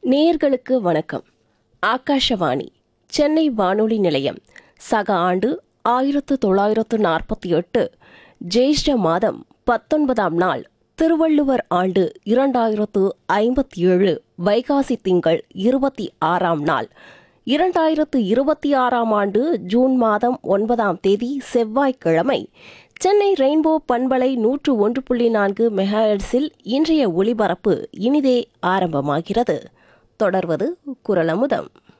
நேயர்களுக்கு வணக்கம் ஆகாஷவாணி சென்னை வானொலி நிலையம் சக ஆண்டு ஆயிரத்து தொள்ளாயிரத்து நாற்பத்தி எட்டு ஜேஷ்ட மாதம் பத்தொன்பதாம் நாள் திருவள்ளுவர் ஆண்டு இரண்டாயிரத்து ஐம்பத்தி ஏழு வைகாசி திங்கள் இருபத்தி ஆறாம் நாள் இரண்டாயிரத்து இருபத்தி ஆறாம் ஆண்டு ஜூன் மாதம் ஒன்பதாம் தேதி செவ்வாய்க்கிழமை சென்னை ரெயின்போ பண்பலை நூற்று ஒன்று புள்ளி நான்கு மெகாஹெர்ட்ஸில் இன்றைய ஒளிபரப்பு இனிதே ஆரம்பமாகிறது தொடர்வது குரலமுதம்